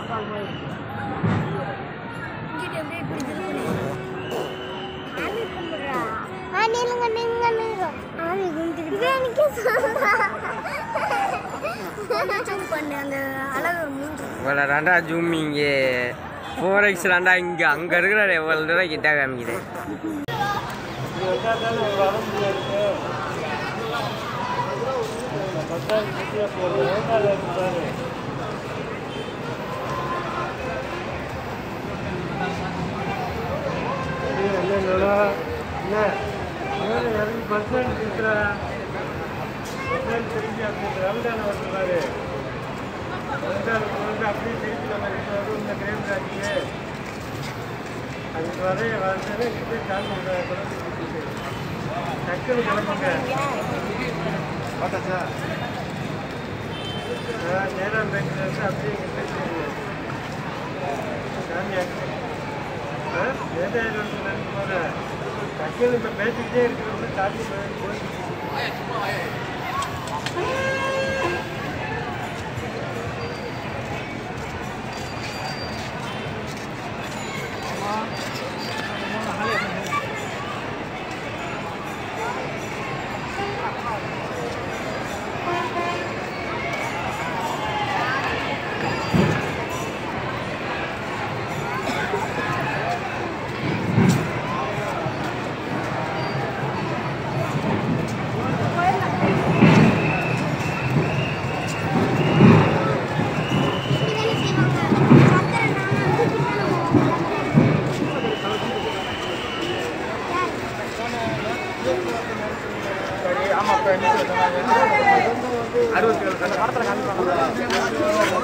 நில்லுங்க நில்லுங்க நில்லுங்க ஆவி கும்பிட்டு இது எனக்கு பண்ணு அந்த அழகு மூஞ்சி இவ்வளோ ரெண்டா ஜூம் இங்கே ஃபோர் எக்ஸ் ரெண்டா இங்கே அங்கே இருக்கிற எவ்வளோ தூரம் கிட்ட காமிக்குது அதுக்கு வர வந்து டக்குனு கிளம்புங்க பார்த்தாச்சா நேரம் பேங்க்ல இருந்து அப்படியே இங்கே பேசுறீங்க சாமி ஆ வேதாயிரம் நினைக்கும் போது டக்குனு இப்போ பேசிக்கிட்டே இருக்கிறவங்க தாண்டி போய் அறுபத்தி ஏழு அந்த படத்தில் காமிப்பாங்க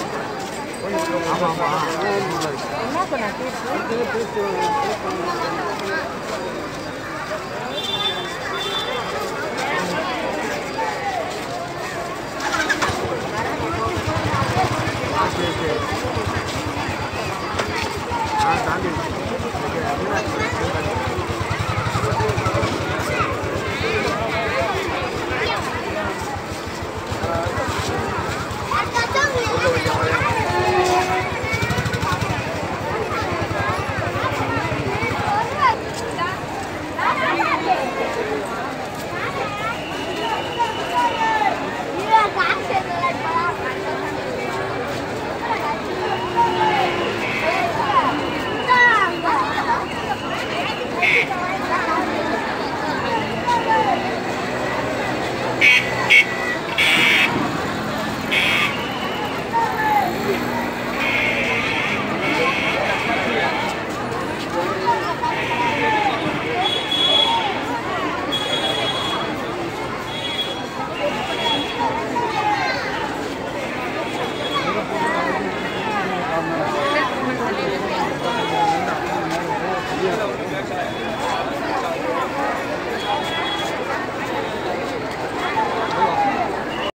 என்ன சொன்னா